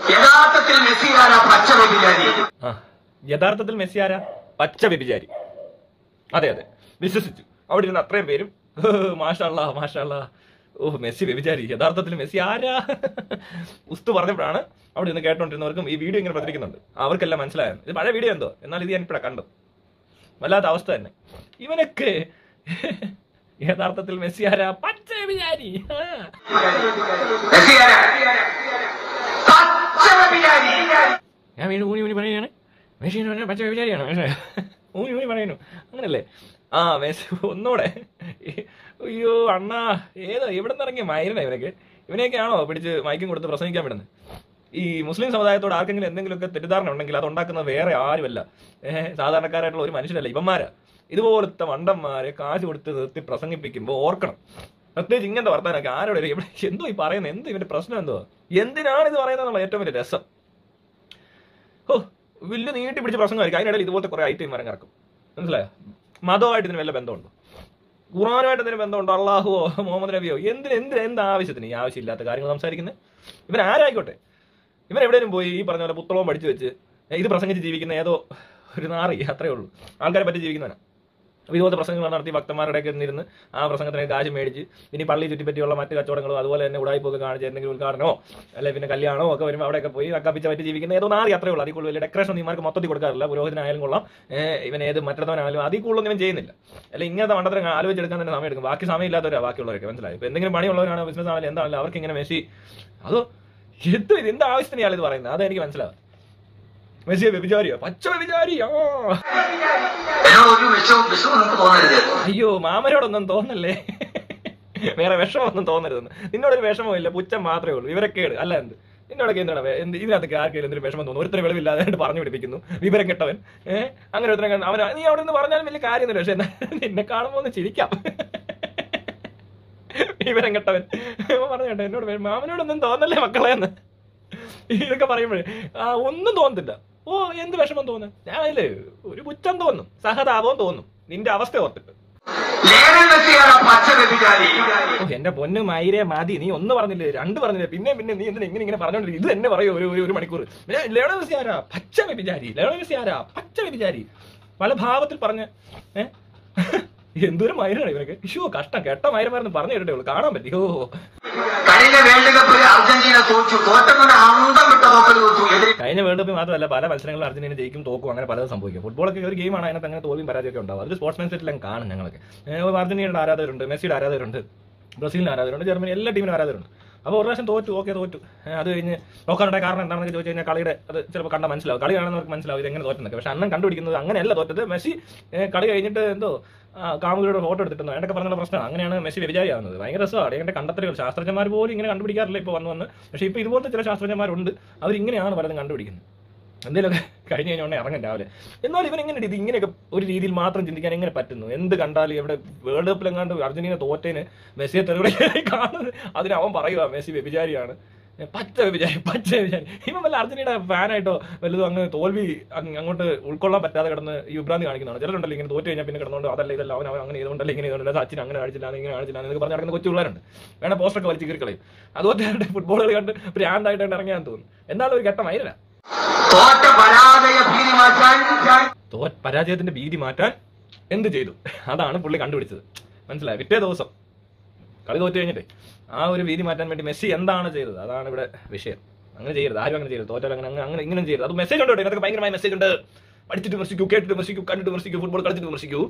യഥാർത്ഥത്തിൽ മെസ്സിയാരാ പച്ച വ്യഭിചാരി ആ യഥാർത്ഥത്തിൽ മെസ്സി ആരാ പച്ച വ്യഭിചാരി അതെ അതെ വിശ്വസിച്ചു അവിടെ ഇരുന്ന് അത്രയും പേരും മാഷല്ല മാഷല്ല ഓ മെസ്സി വ്യഭിചാരി യഥാർത്ഥത്തിൽ മെസ്സി ആരാ ഉസ്തു പറഞ്ഞപ്പോഴാണ് അവിടെ നിന്ന് കേട്ടോണ്ടിരുന്നവർക്കും ഈ വീഡിയോ ഇങ്ങനെ പ്രചരിക്കുന്നുണ്ട് അവർക്കെല്ലാം മനസ്സിലായത് ഇത് പഴയ വീഡിയോ എന്തോ എന്നാൽ ഇത് ഞാൻ ഇപ്പോഴാണ് കണ്ടത് വല്ലാത്ത അവസ്ഥ തന്നെ ഇവനൊക്കെ യഥാർത്ഥത്തിൽ മെസ്സി ആരാ പച്ച വ്യഭിചാരി ആ. മെസ്സിയാരാ പച്ച വ്യഭിചാരി ഞാൻ വീണ്ടും ഊനി ഊനി പറയുകയാണ് മെസ്സി എന്ന് പറഞ്ഞാൽ പച്ച വ്യഭിചാരിയാണ് മനസ്സിലായോ? ഊനി ഊനി പറയുന്നു അങ്ങനല്ലേ ആ മെസ്സി ഒന്നൂടെ അയ്യോ അണ്ണാ ഏതോ എവിടെ നിന്ന് ഇറങ്ങിയ മൈരനാ ഇവനൊക്കെ ഇവനെയൊക്കെയാണോ പിടിച്ച് മൈക്കും കൊടുത്ത് പ്രസംഗിക്കാൻ വിടുന്നത് ഈ മുസ്ലിം സമുദായത്തോട് ആർക്കെങ്കിലും എന്തെങ്കിലുമൊക്കെ തെറ്റിദ്ധാരണ ഉണ്ടെങ്കിൽ അത് ഉണ്ടാക്കുന്നത് വേറെ ആരുമല്ല ഏഹ് സാധാരണക്കാരായിട്ടുള്ള ഒരു മനുഷ്യരല്ല ഇവന്മാരാ ഇതുപോലത്തെ വണ്ടന്മാരെ കാശ് കൊടുത്ത് നിർത്തി പ്രസംഗിപ്പിക്കുമ്പോൾ ഓർക്കണം പ്രത്യേകിച്ച് ഇങ്ങനത്തെ വർത്താനൊക്കെ ആരോട് എവിടെ എന്തോ ഈ പറയുന്നത് എന്ത് ഇവന്റെ പ്രശ്നം എന്തോ എന്തിനാണ് ഇത് പറയുന്നത് എന്നുള്ള ഏറ്റവും വലിയ രസം ഓ വലിയ നീട്ടി പിടിച്ച പ്രസംഗമായിരിക്കും അതിനിടയിൽ ഇതുപോലത്തെ കുറെ ഐറ്റം മരം കറക്കും മനസ്സിലായോ മതമായിട്ട് ഇതിന് വല്ല ബന്ധമുണ്ടോ ഖുറാനുമായിട്ട് എന്തിനു ബന്ധമുണ്ടോ അള്ളാഹുവോ മുഹമ്മദ് നബിയോ എന്തിന് എന്ത് എന്ത് ആവശ്യത്തിന് ഈ ആവശ്യമില്ലാത്ത കാര്യങ്ങൾ സംസാരിക്കുന്നത് ഇവൻ ആരായിക്കോട്ടെ ഇവൻ എവിടെയും പോയി ഈ പറഞ്ഞ പോലെ പുസ്തകവും പഠിച്ചു വെച്ച് ഇത് പ്രസംഗിച്ച് ജീവിക്കുന്ന ഏതോ ഒരു നാറി അത്രേ ഉള്ളൂ ആൾക്കാരെ പറ്റി ജീവിക്കുന്നവനാ അപ്പോൾ ഇതുപോലത്തെ പ്രസംഗങ്ങൾ നടത്തി ഭക്തന്മാരുടെ ഒക്കെ ഇരുന്ന് ആ പ്രസംഗത്തിന് കാശ് മേടിച്ച് ഇനി പള്ളി ചുറ്റിപ്പറ്റിയുള്ള മറ്റ് കച്ചവടങ്ങളും അതുപോലെ തന്നെ ഉടായ്പൊക്കെ കാണിച്ച് എന്തെങ്കിലും ഉദ്ഘാടനമോ അല്ലെങ്കിൽ പിന്നെ കല്യാണമോ ഒക്കെ വരുമ്പോൾ അവിടെയൊക്കെ പോയി അക്കപ്പിച്ച പറ്റി ജീവിക്കുന്ന ഏതോ നാറി അത്രേ ഉള്ളൂ അതിൽ കൂടുതൽ വലിയ ഡെക്കറേഷൻ നീമാർക്ക് മൊത്തത്തിൽ കൊടുക്കാറില്ല പുരോഹിതനായാലും കൊള്ളാം ഏഹ് ഇവൻ ഏത് മറ്റത്തവനായാലും അതിൽ കൂടുതലൊന്നും ഇവൻ ചെയ്യുന്നില്ല അല്ല ഇങ്ങനത്തെ മണ്ടത്തരം ആലോചിച്ചെടുക്കാൻ തന്നെ സമയം എടുക്കും ബാക്കി സമയം ഇല്ലാത്തവരാ ബാക്കിയുള്ളവരൊക്കെ മനസ്സിലായി ഇപ്പൊ എന്തെങ്കിലും പണിയുള്ളവരാണോ ബിസിനസ് ആണെങ്കിലും എന്താണല്ലോ അവർക്ക് ഇങ്ങനെ മെസ്സി അതോ എന്ത് ഇത് എന്ത് ആവശ്യത്തിന് ഇയാൾ ഇത് പറയുന്നത് അതെനിക്ക് മനസ്സിലാവും മെസ്സിയെ വ്യഭിചാരിയോ പച്ച വ്യഭിചാരിയോ എന്നോട് ഒരു വിഷവും വിഷവും നമുക്ക് തോന്നരുത് അയ്യോ മാമനോടൊന്നും തോന്നല്ലേ വേറെ വിഷമൊന്നും തോന്നരുതെന്ന് നിന്നോടൊരു വിഷമമില്ല പുച്ഛം മാത്രമേ ഉള്ളൂ ഇവരൊക്കെ അല്ല എന്ത് നിന്നോടൊക്കെ എന്താണ് വേ- എന്ത് ഇതിനകത്ത് ആർക്കെങ്കിലും എന്തൊരു വിഷമം തോന്നുന്നു ഒരുത്തരം വെളിവില്ലാതെ ആയിട്ട് പറഞ്ഞു പിടിപ്പിക്കുന്നു വിവരം കെട്ടവൻ ഏഹ് അങ്ങനെ ഒരുത്തരം കണ്ട് അവൻ നീ അവിടെ നിന്ന് പറഞ്ഞാലും വലിയ കാര്യമൊന്നുമില്ല പക്ഷെ എന്നാ നിന്നെ കാണുമ്പോൾ ഒന്ന് ചിരിക്കാം വിവരം കെട്ടവൻ അവൻ പറഞ്ഞു കേട്ടോ എന്നോട് വേ- മാമനോടൊന്നും തോന്നല്ലേ മക്കളെ എന്ന് ഇതൊക്കെ പറയുമ്പോഴേ ആ ഒന്നും തോന്നത്തില്ല ഓ എന്ത് വിഷമം തോന്നുന്നു ഞാൻ അതില് ഒരു പുച്ഛം തോന്നും സഹതാപവും തോന്നും നിന്റെ അവസ്ഥ ഓർത്തിട്ട് ലേണൽ മെസ്സിയാരാ പച്ച വ്യഭിചാരി ഓ എന്റെ പൊന്നു മൈരെ മതി നീ ഒന്ന് പറഞ്ഞില്ലേ രണ്ട് പറഞ്ഞില്ലേ പിന്നെ പിന്നെ നീ എന്തിനാ ഇങ്ങനെ ഇങ്ങനെ പറഞ്ഞോണ്ടിരിക്കും ഇത് തന്നെ പറയൂ ഒരു ഒരു- ഒരു മണിക്കൂർ ഏ, ലയണൽ മെസ്സി ആരാ പച്ച വ്യഭിചാരി ലയണൽ മെസ്സി ആരാ പച്ച വ്യഭിചാരി പല ഭാവത്തിൽ പറഞ്ഞ് ഏ എന്തൊരു മൈരാണ് ഇവരൊക്കെ ഇഷ്യോ കഷ്ടം കെട്ട മൈരന്മാരെന്ന് പറഞ്ഞു കേട്ടേ ഉള്ളൂ കാണാൻ പറ്റി ഓ കഴിഞ്ഞ വേൾഡ് കപ്പിൽ അർജന്റീന തോറ്റു തോറ്റെന്ന് അന്തം വിട്ട തോക്കൽ തോറ്റു എതിരെ കഴിഞ്ഞ വേൾഡ് കപ്പിൽ മാത്രമല്ല പല മത്സരങ്ങളും അർജന്റീന ജയിക്കും തോക്കും അങ്ങനെ പലതും സംഭവിക്കും ഫുട്ബോളൊക്കെ ഒരു ഗെയിമാണ് അതിനകത്ത് അങ്ങനെ തോൽവിയും പരാജയമൊക്കെ ഉണ്ടാവും അതിൽ സ്പോർട്സ്മാൻ സെറ്റിലും കാണും ഞങ്ങളൊക്കെ ഏ, അർജന്റീനയുടെ ആരാധകരുണ്ട് മെസ്സിയുടെ ആരാധകരുണ്ട് ബ്രസീലിന് ആരാധകരുണ്ട് ജർമ്മനി എല്ലാ ടീമിനും ആരാധകരുണ്ട് അപ്പോൾ ഒരു പ്രാവശ്യം തോറ്റു ഓക്കെ തോറ്റു ഏ, അത് കഴിഞ്ഞ് നോക്കാനുള്ള കാരണം എന്താണെന്ന് ചോദിച്ചു കഴിഞ്ഞാൽ കളിയുടെ അത് ചിലപ്പോൾ കണ്ടാൽ മനസ്സിലാവും കളി കാണുന്നവർക്ക് മനസ്സിലാവും ഇത് എങ്ങനെ തോറ്റെന്നൊക്കെ പക്ഷെ അണ്ണൻ കണ്ടുപിടിക്കുന്നത് അങ്ങനെയല്ല തോറ്റത് മെസ്സി ഏ, കളി കഴിഞ്ഞിട്ട് എന്തോ ആ, കാമുകിയുടെ ഫോട്ടോ എടുത്തിട്ടുണ്ടോ എന്നൊക്കെ പറഞ്ഞുള്ള പ്രശ്നം അങ്ങനെയാണ് മെസ്സി വ്യഭിചാരിയാവുന്നത് ഭയങ്കര രസമാണ് അതിന്റെ കണ്ടെത്തലുകൾ ശാസ്ത്രജ്ഞന്മാർ പോലും ഇങ്ങനെ കണ്ടുപിടിക്കാറില്ല ഇപ്പോൾ വന്ന് വന്ന് പക്ഷേ ഇപ്പോൾ ഇതുപോലത്തെ ചില ശാസ്ത്രജ്ഞന്മാരുണ്ട് അവരിങ്ങനെയാണ് പലതും കണ്ടുപിടിക്കുന്നത് എന്തെങ്കിലുമൊക്കെ കഴിഞ്ഞ് കഴിഞ്ഞ ഉടനെ ഇറങ്ങും രാവിലെ എന്നാൽ ഇവൻ എങ്ങനെ ഇത് ഇങ്ങനെയൊക്കെ ഒരു രീതിയിൽ മാത്രം ചിന്തിക്കാൻ എങ്ങനെ പറ്റുന്നു എന്ത് കണ്ടാലും ഇവിടെ വേൾഡ് കപ്പിൽ എങ്ങാണ്ട് അർജന്റീന തോറ്റേന് മെസ്സിയെ തെറിവിളിക്കായി കാണുന്നത് അതിന് അവൻ പറയുക മെസ്സി വ്യഭിചാരിയാണ് ഏ, പച്ച വ്യഭിചാരി പച്ച വ്യഭിചാരി ഇവൻ വല്ല അർജന്റീന ഫാനായിട്ടോ വല്ലതും അങ്ങ് തോൽവി അങ്ങ് അങ്ങോട്ട് ഉൾക്കൊള്ളാൻ പറ്റാതെ കിടന്ന് ഈ വിഭ്രാന്തി കാണിക്കുന്നതാണ് ചിലരുണ്ടല്ലോ ഇങ്ങനെ തോറ്റു കഴിഞ്ഞാൽ പിന്നെ കിടന്നുകൊണ്ട് അതല്ല ഇതല്ല അവൻ അവൻ അങ്ങനെ ഇതുകൊണ്ടല്ല ഇങ്ങനെ ഇതുകൊണ്ടല്ല സച്ചിൻ അങ്ങനെ കാണിച്ചില്ല ഇങ്ങനെ കാണിച്ചില്ല എന്നൊക്കെ പറഞ്ഞ് നടക്കുന്ന കൊച്ചു പിള്ളേരുണ്ട് വേണ പോസ്റ്ററൊക്കെ വലിച്ച് കീറി കളയും അതുപോലെ ഫുട്ബോൾ കളി കണ്ട് ഭ്രാന്തായിട്ട് ഇറങ്ങിയാൻ തോന്നുന്നു എന്നാലും ഒരു ഘട്ടമായില്ല തോറ്റ പരാജയ ഭീതി മാറ്റാൻ തോ പരാജയത്തിന്റെ ഭീതി മാറ്റാൻ എന്ത് ചെയ്തു അതാണ് പുള്ളി കണ്ടുപിടിച്ചത് മനസ്സിലായി പിറ്റേ ദിവസം കളി തോറ്റു കഴിഞ്ഞിട്ടേ ആ ഒരു ഭീതി മാറ്റാൻ വേണ്ടി മെസ്സി എന്താണ് ചെയ്തത് അതാണ് ഇവിടെ വിഷയം അങ്ങനെ ചെയ്യരുത് ആരും അങ്ങനെ ചെയ്യരുത് തോറ്റാൽ അങ്ങനെ അങ്ങനെ അങ്ങനെ ഇങ്ങനെ ചെയ്യരുത് അത് മെസ്സേജ് ഉണ്ട് കേട്ടോ ഇതിനകത്ത് ഭയങ്കരമായ മെസ്സേജ് ഉണ്ട് പഠിച്ചിട്ട് വിമർശിക്കൂ കേട്ടിട്ട് വിമർശിക്കൂ കണ്ടിട്ട് വിമർശിക്കൂ ഫുട്ബോൾ കളിച്ചിട്ട് വിമർശിക്കൂ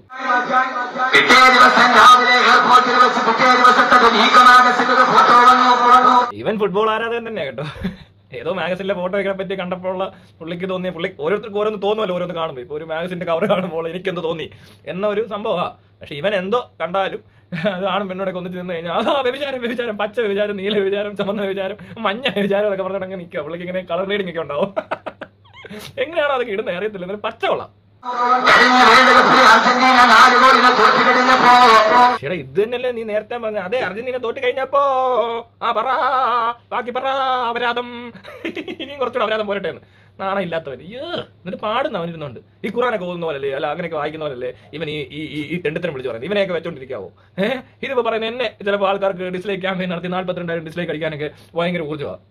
പിറ്റേ ദിവസം രാവിലെ എയർപോർട്ടിൽ വെച്ച് പിറ്റേ ദിവസത്തെ ലീഗ് മാഗസിന്റെ ഒരു ഫോട്ടോ വന്നു വന്നു ഇവൻ ഫുട്ബോൾ ആരാധകൻ തന്നെ കേട്ടോ ഏതോ മാഗസിനിലെ ഫോട്ടോ ഒക്കെ പറ്റി കണ്ടപ്പോഴുള്ള പുള്ളിക്ക് തോന്നിയ പുള്ളി ഓരോരുത്തർക്ക് ഓരോന്ന് തോന്നുമല്ലോ ഓരോന്ന് കാണുമ്പോൾ ഇപ്പോൾ ഒരു മാഗസിന്റെ കവർ കാണുമ്പോൾ എനിക്കെന്ത് തോന്നി എന്ന ഒരു സംഭവമാണ് പക്ഷെ ഇവൻ എന്തോ കണ്ടാലും അത് ആണും പെണ്ണോടൊക്കെ ഒന്നിച്ച് നിന്ന് കഴിഞ്ഞാൽ ആ വ്യഭിചാരം വ്യഭിചാരം പച്ച വ്യഭിചാരം നീല വ്യഭിചാരം ചുമന്ന വ്യഭിചാരം മഞ്ഞ വ്യഭിചാരം എന്നൊക്കെ പറഞ്ഞിട്ട് നിൽക്കുക പുള്ളിക്ക് ഇങ്ങനെ കളർ റീഡിംഗ് ഒക്കെ ഉണ്ടാവും എങ്ങനെയാണോ അതൊക്കെ ഇടുന്നത് അറിയത്തില്ല എന്നാലും പച്ച കൊള്ളാം കഴിഞ്ഞ വേൾഡ് കപ്പിൽ അർജന്റീന നാല് ഗോളിനെ തോറ്റു കഴിഞ്ഞപ്പോ ചേട്ടാ ഇത് തന്നെയല്ലേ നീ നേരത്തെ പറഞ്ഞ അതെ അർജന്റീന തോറ്റ് കഴിഞ്ഞപ്പോ ആ പറ ബാക്കി പറ അപരാധം ഇനിയും കുറച്ചുകൂടെ അപരാധം പോരട്ടെ എന്ന് നാണം ഇല്ലാത്തവൻ അയ്യോ എന്നിട്ട് പാടുന്ന അവനിരുന്നുണ്ട് ഈ ഖുറാനൊക്കെ ഓതുന്ന പോലല്ലേ അല്ല അങ്ങനെയൊക്കെ വായിക്കുന്ന പോലല്ലേ ഇവൻ ഈ ഈ ഈ- ഈ തെണ്ടിത്തരം വിളിച്ച് പറയുന്നത് ഇവനെയൊക്കെ വെച്ചോണ്ടിരിക്കാവോ ഏഹ് ഇതിപ്പോ പറയുന്നത് എന്നെ ചിലപ്പോൾ ആൾക്കാർക്ക് ഡിസ്ലൈക്ക് ക്യാമ്പയിൻ നടത്തി നാല്പത്തിരണ്ടായിരം ഡിസ്ലൈക്ക് അടിക്കാനൊക്കെ ഭയങ്കര ഊർജ്ജമാണ്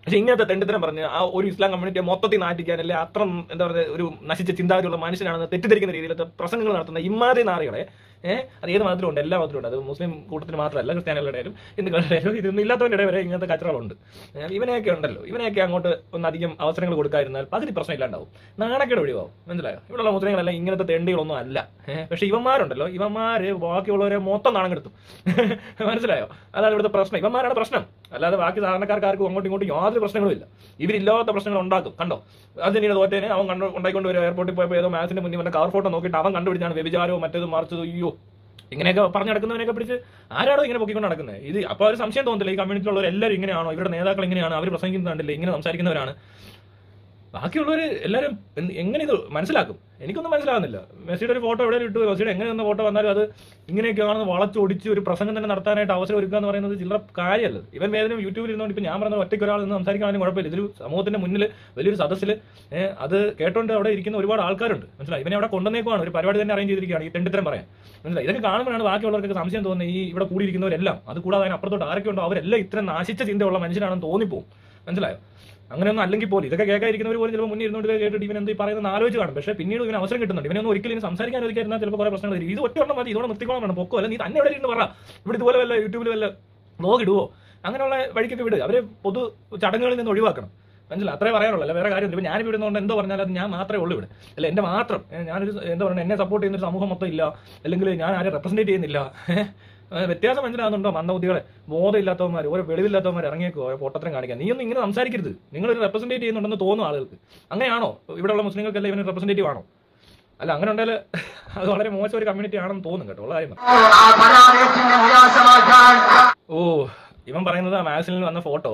പക്ഷെ ഇങ്ങനത്തെ തെണ്ടിത്തരം പറഞ്ഞ് ആ ഒരു ഇസ്ലാം കമ്മ്യൂണിറ്റിയെ മൊത്തത്തിൽ നാട്ടിക്കാൻ അല്ലെ അത്ര എന്താ പറയുക ഒരു നശിച്ച ചിന്താഗതിയുള്ള മനുഷ്യനാണെന്ന് തെറ്റിദ്ധരിക്കുന്ന രീതിയിലത്തെ പ്രസംഗങ്ങൾ നടത്തുന്ന ഇമാതിരി നാറികളെ ഏഹ് അത് ഏത് മതത്തിലും ഉണ്ട് എല്ലാ മതത്തിലും ഉണ്ട് അത് മുസ്ലിം കൂട്ടത്തിൽ മാത്രമല്ല ക്രിസ്ത്യാനികളുടെ ഇടയിലും ഹിന്ദുക്കളുടെ ഇടയിലും ഇതൊന്നും ഇല്ലാത്തവരുടെ ഇടയിൽ വരെ ഇങ്ങനത്തെ കച്ചറകളുണ്ട് ഏഹ് ഇവനെയൊക്കെ ഉണ്ടല്ലോ ഇവനെയൊക്കെ അങ്ങോട്ട് ഒന്ന് അധികം അവസരങ്ങൾ കൊടുക്കാതിരുന്നാൽ പകുതി പ്രശ്നം ഇല്ലാണ്ടാവും നാണക്കേട് ഒഴിവാവും മനസ്സിലായോ ഇവിടെയുള്ള മുസ്ലിങ്ങളെല്ലാം ഇങ്ങനത്തെ തെണ്ടികളൊന്നും അല്ല ഏഹ് പക്ഷെ ഇവന്മാരുണ്ടല്ലോ ഇവന്മാര് ബാക്കിയുള്ളവരെ മൊത്തം നാണം കെടുത്തും മനസ്സിലായോ അതാണ് ഇവിടുത്തെ പ്രശ്നം ഇവന്മാരാണ് പ്രശ്നം അല്ലാതെ ബാക്കി സാധാരണക്കാർക്ക് ആർക്കും അങ്ങോട്ടും ഇങ്ങോട്ടും യാതൊരു പ്രശ്നങ്ങളും ഇല്ല ഇവരില്ലാത്ത പ്രശ്നങ്ങൾ ഉണ്ടാക്കും കണ്ടോ അർജന്റീന തോറ്റേനെ അവൻ കണ്ടു ഉണ്ടായിക്കൊണ്ട് വരും എയർപോർട്ടിൽ പോയപ്പോൾ ഏതോ മാച്ചിന്റെ മുന്നിൽ വന്ന കവർ ഫോട്ടോ നോക്കിയിട്ട് അവൻ കണ്ടുപിടിച്ചാണ് വ്യഭിചാരവും മറ്റേതും മറിച്ചതും അയ്യോ ഇങ്ങനെയൊക്കെ പറഞ്ഞു നടക്കുന്നവനൊക്കെ പിടിച്ച് ആരാണോ ഇങ്ങനെ പൊക്കിക്കൊണ്ട് നടക്കുന്നത് ഇത് അപ്പോൾ ഒരു സംശയം തോന്നില്ല ഈ കമ്മ്യൂണിറ്റിയിലുള്ളവർ എല്ലാവരും ഇങ്ങനെയാണോ ഇവരുടെ നേതാക്കൾ ഇങ്ങനെയാണ് അവർ പ്രസംഗിക്കുന്നത് കണ്ടില്ലേ ഇങ്ങനെ സംസാരിക്കുന്നവരാണ് ബാക്കിയുള്ളവർ എല്ലാവരും എന്ത് എങ്ങനെ ഇത് മനസ്സിലാക്കും എനിക്കൊന്നും മനസ്സിലാകുന്നില്ല മെസ്സിയുടെ ഒരു ഫോട്ടോ എവിടെ ഇട്ടു മെസ്സിയുടെ എങ്ങനെ നിന്ന ഫോട്ടോ വന്നാലും അത് ഇങ്ങനെയൊക്കെയാണെന്ന് വളച്ചൊടിച്ച് ഒരു പ്രസംഗം തന്നെ നടത്താനായിട്ട് അവസരം ഒരുക്കുക എന്ന് പറയുന്നത് ചില്ലറ കാര്യമല്ല ഇവൻ വേദന യൂട്യൂബിൽ ഇരുന്നുകൊണ്ട് ഇപ്പം ഞാൻ പറഞ്ഞ ഒറ്റയ്ക്ക് ഒരാൾ നിന്ന് സംസാരിക്കാനും കുഴപ്പമില്ല ഇതൊരു സമൂഹത്തിന്റെ മുന്നിൽ വലിയൊരു സദസ്സിൽ അത് കേട്ടോണ്ട് അവിടെ ഇരിക്കുന്ന ഒരുപാട് ആൾക്കാരുണ്ട് മനസ്സിലായി ഇവനെ അവിടെ കൊണ്ടുവന്നേക്കുവാണ് ഒരു പരിപാടി തന്നെ അറേഞ്ച് ചെയ്തിരിക്കുകയാണ് ഈ തെണ്ടിത്തരം പറയാൻ മനസ്സിലായി ഇതൊക്കെ കാണുമ്പോഴാണ് ബാക്കിയുള്ളവർക്കൊക്കെ സംശയം തോന്നുന്നത് ഈ ഇവിടെ കൂടിയിരിക്കുന്നവരെല്ലാം അത് കൂടാതെ അതിന് അപ്പുറത്തോട്ട് ആരൊക്കെ ഉണ്ടോ അവരെല്ലാം ഇത്ര നാശിച്ച ചിന്തയുള്ള മനുഷ്യനാണെന്ന് തോന്നിപ്പോവും മനസ്സിലായോ അങ്ങനെയൊന്നും അല്ലെങ്കിൽ പോലും ഇതൊക്കെ കേൾക്കാതിരിക്കുന്നവർ പോലും ചിലപ്പോൾ മുന്നിൽ ഇരുന്നുകൊണ്ട് ഇത് കേട്ടിട്ട് ഇവൻ എന്ത് ഈ പറയുന്നത് ആലോചിച്ച് കാണും പക്ഷേ പിന്നീട് ഇവന് അവസരം കിട്ടുന്നുണ്ട് ഇവനൊന്നും ഒരിക്കലും ഇനി സംസാരിക്കാൻ അനുവദിക്കാതിരുന്നാൽ ചിലപ്പോൾ കുറേ പ്രശ്നങ്ങൾ വരും ഇത് ഒറ്റ എണ്ണം മതി ഇതോടെ നിർത്തിക്കോളം വേണം പൊക്കോ അല്ല നീ തന്നെ ഇവിടെ ഇരുന്ന് പറ ഇവിടെ ഇതുപോലെ വല്ല യൂട്യൂബിൽ വല്ല വ്ലോഗ് ഇടുവോ അങ്ങനെയുള്ള വഴിക്കൊക്കെ വിട് അവരെ പൊതു ചടങ്ങുകളിൽ നിന്ന് ഒഴിവാക്കണം മനസ്സിലായി അത്രേ പറയാനുള്ളൂ അല്ല വേറെ കാര്യം ഇപ്പം ഞാൻ വിടുന്നതുകൊണ്ട് എന്തോ പറഞ്ഞാൽ അത് ഞാൻ മാത്രമേ ഉള്ളൂ ഇവിടെ അല്ല എന്റെ മാത്രം ഏ, ഞാനൊരു എന്താ പറയുക എന്നെ സപ്പോർട്ട് ചെയ്യുന്ന ഒരു സമൂഹം മൊത്തം ഇല്ല അല്ലെങ്കിൽ ഞാൻ ആരെ റെപ്രസെന്റ് ചെയ്യുന്നില്ല ഏഹ് വ്യത്യാസം മനസ്സിലാകുന്നുണ്ടോ മന്ദബുദ്ധികളെ ബോധമില്ലാത്തവന്മാർ ഓരോ വെളിവില്ലാത്തവന്മാർ ഇറങ്ങിയേക്കോ ഓരോ പൊട്ടത്തരം കാണിക്കാൻ നീ ഒന്നും ഇങ്ങനെ സംസാരിക്കരുത് നിങ്ങൾ ഒരു റെപ്രസെന്റേറ്റ് ചെയ്യുന്നുണ്ടെന്ന് തോന്നും ആളുകൾക്ക് അങ്ങനെയാണോ ഇവിടെയുള്ള മുസ്ലിങ്ങൾക്കെല്ലാം ഇവന് റെപ്രസെന്റേറ്റീവ് ആണോ അല്ല അങ്ങനെ ഉണ്ടെങ്കിൽ അത് വളരെ മോശം ഒരു കമ്മ്യൂണിറ്റി ആണെന്ന് തോന്നും കേട്ടോ ഉള്ള കാര്യം പറ. ആ പരാജയത്തിന്റെ നിരാശമാക്കാൻ ഓ ഇവൻ പറയുന്നത് ആ മാഗസിനിൽ വന്ന ഫോട്ടോ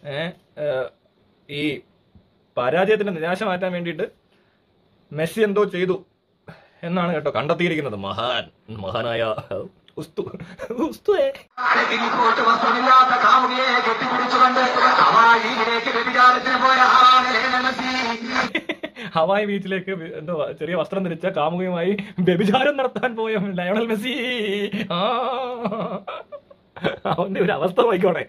ഈ പരാജയത്തിന്റെ നിരാശ മാറ്റാൻ വേണ്ടിയിട്ട് മെസ്സി എന്തോ ചെയ്തു എന്നാണ് കേട്ടോ കണ്ടെത്തിയിരിക്കുന്നത് മഹാൻ മഹാനായ ഉസ്തു ഉസ്തുവേ അരക്കിരിപ്പോട്ട് വസ്ത്രമില്ലാത്ത കാമുകിയെ കെട്ടിപ്പിടിച്ചുകൊണ്ട് ഹവായിലേക്ക് വ്യഭിചാരത്തിന് പോയ ആളാണ് ലയണൽ മെസ്സി ഹവായ് ബീച്ചിലേക്ക് വി- എന്തോ ചെറിയ വസ്ത്രം ധരിച്ച കാമുകയുമായി വ്യഭിചാരം നടത്താൻ പോയ ലയണൽ മെസ്സി ആ അവന്റെ ഒരു അവസ്ഥ നോക്കിക്കോണേ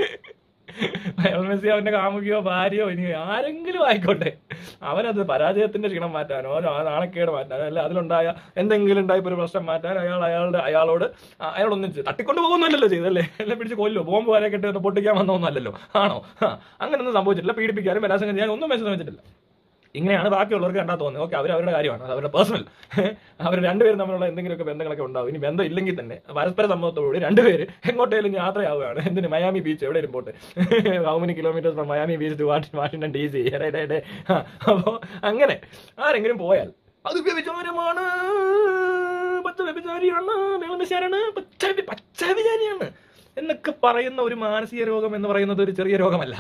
ലയണൽ മെസ്സി അവന്റെ കാമുകിയോ ഭാര്യയോ ഇനി ആരെങ്കിലും ആയിക്കോട്ടെ അവനത് പരാജയത്തിന്റെ ക്ഷീണം മാറ്റാനോ ആ നാണക്കേട് മാറ്റാനോ അല്ല അതിലുണ്ടായ എന്തെങ്കിലും ഉണ്ടായ ഒരു പ്രശ്നം മാറ്റാൻ അയാൾ അയാളുടെ അയാളോട് ആ, അയാളൊന്നും ചെയ്ത് തട്ടിക്കൊണ്ട് പോകുന്നല്ലോ ചെയ്തല്ലേ എല്ലാം പിടിച്ച് കൊല്ലോ ബോംബ് വരെ കെട്ടി പൊട്ടിക്കാൻ വന്നൊന്നല്ലല്ലോ ആണോ ആ, അങ്ങനെയൊന്നും സംഭവിച്ചിട്ടില്ല പീഡിപ്പിക്കാനും ബലാത്സംഗം ചെയ്യാനും ഒന്നും മെസ്സേജ് വെച്ചിട്ടില്ല ഇങ്ങനെയാണ് ബാക്കിയുള്ളവർക്ക് കണ്ടാൽ തോന്നുന്നത് ഓക്കെ അവർ അവരുടെ കാര്യമാണ് അത് അവരുടെ പേഴ്സണൽ അവർ രണ്ടുപേരും തമ്മിലുള്ള എന്തെങ്കിലുമൊക്കെ ബന്ധങ്ങളൊക്കെ ഉണ്ടാവും ഇനി ബന്ധം ഇല്ലെങ്കിൽ തന്നെ പരസ്പര സമ്മതത്തോടുകൂടി രണ്ടുപേര് എങ്ങോട്ടേലും യാത്രയാവുകയാണ് എന്തിന് മയാമി ബീച്ച് എവിടെ പോട്ടെ how many kilometres from Miami beach to Washington D C അപ്പോൾ അങ്ങനെ ആരെങ്കിലും പോയാൽ അത് വ്യഭിചാരമാണ് പച്ച വ്യഭിചാരിയാണ് നിലനിശാരാണ് പച്ച വ്യ- പച്ച വിചാരിയാണ് എന്നൊക്കെ പറയുന്ന ഒരു മാനസിക രോഗം എന്ന് പറയുന്നത് ഒരു ചെറിയ രോഗമല്ല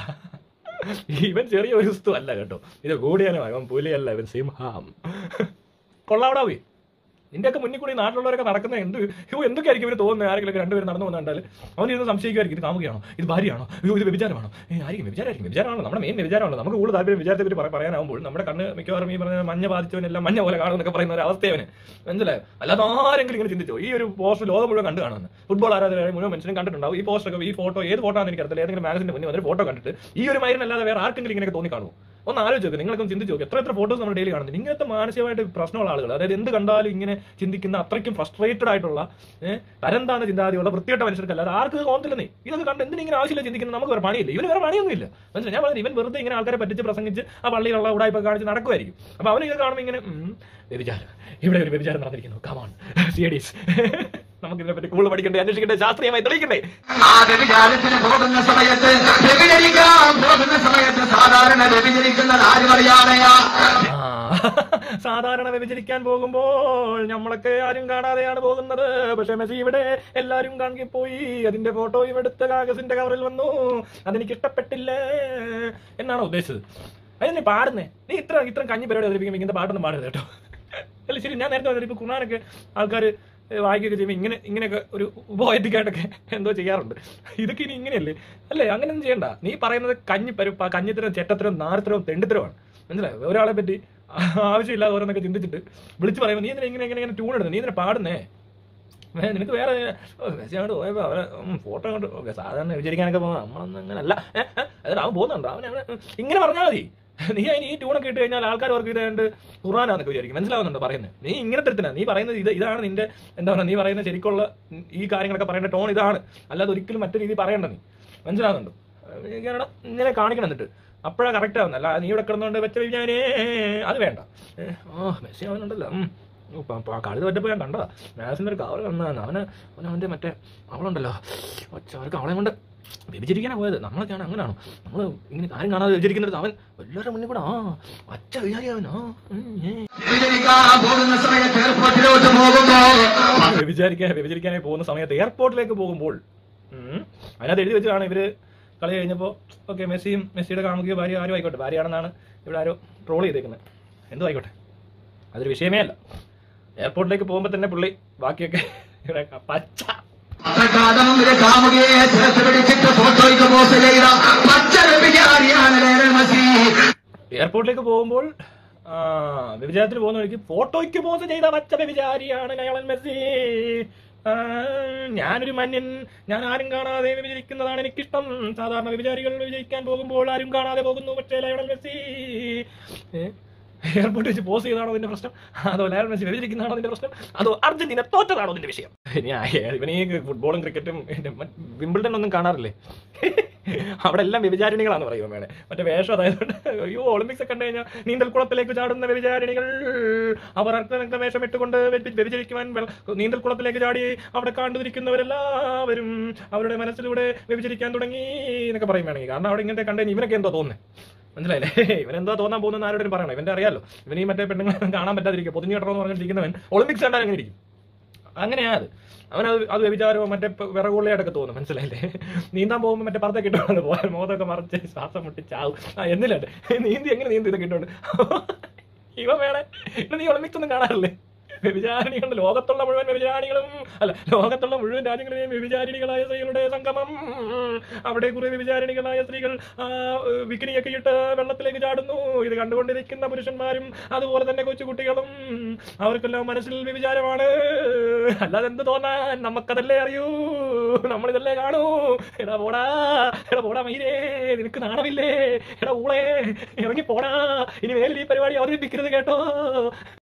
ഇവൻ ചെറിയ ഒരു വസ്തു അല്ല കേട്ടോ ഇത് കൂടിയാനും അവൻ പുലിയല്ല ഇവൻ സിംഹം കൊള്ളാവടാ പോയി നിന്റെയൊക്കെ മുന്നിൽ കൂടി നാട്ടിലുള്ളവരൊക്കെ നടക്കുന്ന എന്ത് യോ എന്തൊക്കെയായിരിക്കും ഇവര് തോന്നുന്നത് ആരെങ്കിലും രണ്ടുപേരും നടന്നു വന്നാൽ അവൻ ഇരുന്ന് സംശയിക്കുമായിരിക്കും ഇത് കാമുകയാണോ ഇത് ഭാര്യയാണോ അയ്യോ ഇത് വ്യഭിചാരമാണോ ഏ, ആയിരിക്കും വ്യഭിചാരമായിരിക്കും വ്യഭിചാരമാണോ നമ്മുടെ മെയിൻ വ്യഭിചാരമാണോ നമുക്ക് കൂടുതൽ താല്പര്യം വിചാരത്തെ പറ്റി പറ- പറയാനാവുമ്പോൾ നമ്മുടെ കണ്ണ് മിക്കവാറും ഈ പറഞ്ഞ മഞ്ഞ ബാധിച്ചവനെല്ലാം മഞ്ഞ പോലെ കാണുമെന്നൊക്കെ പറയുന്ന ഒരു അവസ്ഥയവന് മനസ്സിലായോ അല്ലാതെ ആരെങ്കിലും ഇങ്ങനെ ചിന്തിച്ചോ ഈ ഒരു പോസ്റ്റ് ലോകം മുഴുവൻ കണ്ടു കാണുന്നു ഫുട്ബോൾ ആരാധകരെ മുഴുവൻ മനുഷ്യനും കണ്ടിട്ടുണ്ടാവും ഈ പോസ്റ്റൊക്കെ ഈ ഫോട്ടോ ഏത് ഫോട്ടോ ആണെന്ന് എനിക്കറിയില്ല ഏതെങ്കിലും മാഗസിന്റെ മുന്നിൽ വന്നൊരു ഫോട്ടോ കണ്ടിട്ട് ഈ ഒരു മൈരനല്ലാതെ വേറെ ആർക്കെങ്കിലും ഇങ്ങനെയൊക്കെ തോന്നി കാണുമോ ഒന്ന് ആലോചിച്ച് നോക്ക് നിങ്ങളൊക്കെ ചിന്തിച്ച് നോക്ക് എത്ര എത്ര ഫോട്ടോസ് നമ്മൾ ഡെയിലി കാണുന്നത് ഇങ്ങനത്തെ മാനസികമായിട്ട് പ്രശ്നമുള്ള ആളുകൾ അതായത് എന്ത് കണ്ടാലും ഇങ്ങനെ ചിന്തിക്കുന്ന അത്രയ്ക്കും ഫ്രസ്ട്രേറ്റഡ് ആയിട്ടുള്ള ഏഹ് തരംതാണ ചിന്താഗതിയുള്ള വൃത്തികെട്ട മനുഷ്യർക്കല്ല അത് ആർക്ക് തോന്നത്തില്ല നീ ഇതൊക്കെ കണ്ട് എന്തിനാ ഇങ്ങനെ ആവശ്യമില്ല ചിന്തിക്കുന്നത് നമുക്ക് വേറെ പണിയില്ല ഇവന് വേറെ പണിയൊന്നുമില്ല മനസ്സിലായി ഞാൻ പറഞ്ഞു ഇവൻ വെറുതെ ഇങ്ങനെ ആൾക്കാരെ പറ്റിച്ച് പ്രസംഗിച്ച് ആ പള്ളിയിലുള്ള ഉടായ്പ കാണിച്ച് നടക്കുമായിരിക്കും അപ്പൊ അവന് ഇത് കാണുമ്പോൾ ഇങ്ങനെ ഉം, വ്യഭിചാരം ഇവിടെ ഒരു വ്യഭിചാരം നടന്നിരിക്കുന്നു കമാൺ സിയഡീസ് നമുക്ക് ഇതിനെ പറ്റി കൂടുതൽ പഠിക്കണ്ടേ അന്വേഷിക്കണ്ടേ ശാസ്ത്രീയമായി തെളിയിക്കണ്ടേ ആ വ്യഭിചാരത്തിന് പോകുന്ന സമയത്ത് വ്യഭിചരിക്കാൻ പോകുന്ന സമയത്ത് സാധാരണ വ്യഭിചരിക്കുന്നത് ആരും അറിയാതെയാ ആ, സാധാരണ വ്യഭിചരിക്കാൻ പോകുമ്പോൾ നമ്മളൊക്കെ ആരും കാണാതെയാണ് പോകുന്നത് പക്ഷെ മെസ്സി ഇവിടെ എല്ലാരും കാണി പോയി അതിന്റെ ഫോട്ടോയും എടുത്ത് കാഗസിന്റെ കവറിൽ വന്നു അതെനിക്ക് ഇഷ്ടപ്പെട്ടില്ല എന്നാണോ ഉദ്ദേശിച്ചത് അതിന് നീ പാടുന്നേ നീ ഇത്ര ഇത്ര കഞ്ഞി പരിപാടി അവതരിപ്പിക്കുമ്പോൾ ഇങ്ങനത്തെ പാട്ടൊന്നും പാടരുത് കേട്ടോ അല്ല ശരി ഞാൻ നേരത്തെ പറഞ്ഞിട്ട് ഇപ്പൊ കുണാനൊക്കെ ആൾക്കാർ വായിക്കുകയൊക്കെ ചെയ്യുമ്പോൾ ഇങ്ങനെ ഇങ്ങനെയൊക്കെ ഒരു ഉപോയത്തിക്കായിട്ടൊക്കെ എന്തോ ചെയ്യാറുണ്ട് ഇതൊക്കെ ഇനി ഇങ്ങനെയല്ലേ അല്ലേ അങ്ങനെയൊന്നും ചെയ്യണ്ട നീ പറയുന്നത് കഞ്ഞി പരുപ്പ കഞ്ഞിത്തരം ചെറ്റത്തരവും നാരത്തരവും തെണ്ടിത്തരമാണ് മനസ്സിലായോ ഒരാളെ പറ്റി ആവശ്യമില്ലാതെ ഓരോന്നൊക്കെ ചിന്തിച്ചിട്ട് വിളിച്ച് പറയുമ്പോൾ നീ എന്തിനാ ഇങ്ങനെ ഇങ്ങനെ ഇങ്ങനെ ട്യൂൺ ഇടുന്നത് നീ എന്തിനാ പാടുന്നേ ഏ, നിനക്ക് വേറെ ഓ, മെസ്സി അങ്ങോട്ട് പോയപ്പോ അവനെ ഫോട്ടോ അങ്ങോട്ട് ഓക്കെ സാധാരണ വിചാരിക്കാനൊക്കെ പോകും നമ്മളൊന്നും അങ്ങനല്ല ഏ, ഏ, എന്നിട്ട് അവൻ പോകുന്നുണ്ടോ അവൻ അവനെ ഇങ്ങനെ പറഞ്ഞാൽ മതി നീ അതിന് ഈ ട്യൂണൊക്കെ ഇട്ട് കഴിഞ്ഞാൽ ആൾക്കാർ അവർക്ക് ഇതായിട്ട് ഖുർആാനാന്നൊക്കെ വിചാരിക്കും മനസ്സിലാവുന്നുണ്ടോ പറയുന്നത് നീ ഇങ്ങനെ തരത്തിനാ നീ പറയുന്നത് ഇത് ഇതാണ് നിന്റെ എന്താ പറയുക നീ പറയുന്ന ശരിക്കുള്ള ഈ കാര്യങ്ങളൊക്കെ പറയേണ്ട ടോൺ ഇതാണ് അല്ലാതെ ഒരിക്കലും മറ്റു രീതി പറയണ്ട നീ മനസ്സിലാവുന്നുണ്ടോ ഇങ്ങനെ ഇങ്ങനെ കാണിക്കണം എന്നിട്ട് അപ്പോഴാ കറക്റ്റ് ആവുന്നത് അല്ല നീ ഇവിടെ കിടന്നുകൊണ്ട് വെച്ച ഞാനേ അത് വേണ്ട ഏ, ഓ മെസ്സി അവനുണ്ടല്ലോ ഉം. ഓ, പ- പ- കളി തോറ്റപ്പോ ഞാൻ കണ്ടതാ മാസിന്റെ ഒരു കവർ കണ്ടാണ് അവന് അവന് അവന്റെ മറ്റേ അവളുണ്ടല്ലോ ഒച്ച അവർക്ക് അവളെ കൊണ്ട് വ്യഭിചരിക്കാനാ പോയത് നമ്മളൊക്കെയാണ് അങ്ങനെയാണോ നമ്മൾ ഇങ്ങനെ കാര്യം കാണാതെ വ്യഭിചരിക്കുന്നത് അവൻ എല്ലാവരുടെ മുന്നിൽ കൂടെ ആ അച്ഛ വിചാരി അവൻ ആ ഉം, ഏ. വ്യഭിചരിക്കാൻ പോകുന്ന സമയത്ത് എയർപോർട്ടിലോട്ട് പോകുമ്പോ വ്യഭിചരിക്കാൻ വ്യഭിചരിക്കാനായി പോകുന്ന സമയത്ത് എയർപോർട്ടിലേക്ക് പോകുമ്പോൾ ഉം, അതിനകത്ത് എഴുതി വെച്ചിട്ടാണ് ഇവര് കളി കഴിഞ്ഞപ്പോൾ ഓക്കെ മെസ്സിയും മെസ്സിയുടെ കാമുകിയോ ഭാര്യ ആരും ആയിക്കോട്ടെ ഭാര്യയാണെന്നാണ് ഇവിടെ ആരോ ട്രോൾ ചെയ്തേക്കുന്നത് എന്തോ ആയിക്കോട്ടെ അതൊരു വിഷയമേ അല്ല എയർപോർട്ടിലേക്ക് പോകുമ്പോൾ തന്നെ പുള്ളി ബാക്കിയൊക്കെ ഇവിടെ പച്ച പത്രക്കാരൻ ഒരു കാമുകയെ ചേർത്ത് പിടിച്ചിട്ട് ഫോട്ടോയ്ക്ക് പോസ്റ്റ് ചെയ്ത പച്ച വ്യഭിചാരിയാണ് ലയണൽ മെസ്സി എയർപോർട്ടിലേക്ക് പോകുമ്പോൾ ആ, വ്യഭിചാരത്തിന് പോകുന്ന വഴിക്ക് ഫോട്ടോയ്ക്ക് പോസ് ചെയ്ത പച്ച വ്യഭിചാരിയാണ് ലയണൽ മെസ്സി ആ, ഞാനൊരു മന്യൻ ഞാൻ ആരും കാണാതെ വ്യഭിചരിക്കുന്നതാണ് എനിക്കിഷ്ടം സാധാരണ വ്യഭിചാരികൾ വ്യഭിചരിക്കാൻ പോകുമ്പോൾ ആരും കാണാതെ പോകുന്നു പക്ഷേ ലയണൽ മെസ്സി ഏ? എയർപോർട്ടിൽ വെച്ച് പോസ് ചെയ്താണോ അതിന്റെ പ്രശ്നം അതോ ലയണൽ മെസ്സി വ്യഭിചരിക്കുന്നതാണോ അതിന്റെ പ്രശ്നം അതോ അർജന്റീന തോറ്റതാണോ അതിന്റെ വിഷയം ഞാൻ ഇവൻ ഈ ഫുട്ബോളും ക്രിക്കറ്റും വിംബിൾഡൺ ഒന്നും കാണാറില്ലേ അവിടെ എല്ലാം വ്യഭിചാരിണികളാന്ന് പറയുമോ വേണേ മറ്റേ വേഷം അതായത് അയ്യോ ഒളിമ്പിക്സ് ഒക്കെ കണ്ടു കഴിഞ്ഞാൽ നീന്തൽക്കുളത്തിലേക്ക് ചാടുന്ന വ്യഭിചാരിണികൾ അവർ അർത്ഥനഗ്ന വേഷം ഇട്ടുകൊണ്ട് വ്യഭി- വ്യഭിചരിക്കുവാൻ വെള്ള- നീന്തൽക്കുളത്തിലേക്ക് ചാടി അവിടെ കണ്ടുതിരിക്കുന്നവരെല്ലാവരും അവരുടെ മനസ്സിലൂടെ വ്യഭിചരിക്കാൻ തുടങ്ങി എന്നൊക്കെ പറയും വേണമെങ്കിൽ കാരണം അവിടെ ഇങ്ങനത്തെ കണ്ടു ഇവനൊക്കെ എന്തോ തോന്നുന്നത് മനസ്സിലായില്ലേ ഇവനെന്തോ തോന്നാൻ പോകുന്ന ആരോടും പറയണം ഇവന്റെ അറിയാലോ ഇവൻ ഈ മറ്റേ പെണ്ണുങ്ങളെ കാണാൻ പറ്റാതിരിക്കുക പൊതിഞ്ഞു കിട്ടണമെന്ന് പറഞ്ഞിരിക്കുന്നവൻ ഒളിമ്പിക്സ് കണ്ടാൽ അങ്ങനെ ഇരിക്കും അങ്ങനെയാ അത് അവനത് അത് വ്യഭിചാരവും മറ്റേ വിറകുള്ളിയായിട്ടൊക്കെ തോന്നും മനസ്സിലായില്ലേ നീന്താൻ പോകുമ്പോൾ മറ്റേ പർദ്ദ കിട്ടുകൊണ്ട് പോയാൽ മോതൊക്കെ മറിച്ച് ശ്വാസം മുട്ടി ചാവും ആ എന്നില്ലട്ടെ നീന്തി എങ്ങനെ നീന്തി ഇതൊക്കെ ഇട്ടുകൊണ്ട് ഇവ വേണേ ഇന്ന് നീ ഒളിമ്പിക്സ് ഒന്നും കാണാറില്ലേ വ്യഭിചാരിണികളുണ്ട് ലോകത്തുള്ള മുഴുവൻ വ്യഭിചാരികളും അല്ല ലോകത്തുള്ള മുഴുവൻ രാജ്യങ്ങളിലെയും വ്യഭിചാരിണികളായ സ്ത്രീകളുടെ സംഗമം അവിടെ കുറെ വ്യഭിചാരിണികളായ സ്ത്രീകൾ ആ വിക്കിനിയൊക്കെ ഇട്ട് വെള്ളത്തിലേക്ക് ചാടുന്നു ഇത് കണ്ടുകൊണ്ടിരിക്കുന്ന പുരുഷന്മാരും അതുപോലെ തന്നെ കൊച്ചുകുട്ടികളും അവർക്കെല്ലാം മനസ്സിൽ വ്യഭിചാരമാണ് അല്ലാതെ എന്ത് തോന്നാൻ നമുക്കതല്ലേ അറിയൂ നമ്മളിതല്ലേ കാണൂ എടാ പോടാ എടാ പോടാ മയിലേ നിനക്ക് നാണമില്ലേ എടാ ഊളേ ഇറങ്ങി പോടാ ഇനി മേലിൽ ഈ പരിപാടി അവതരിപ്പിക്കരുത് കേട്ടോ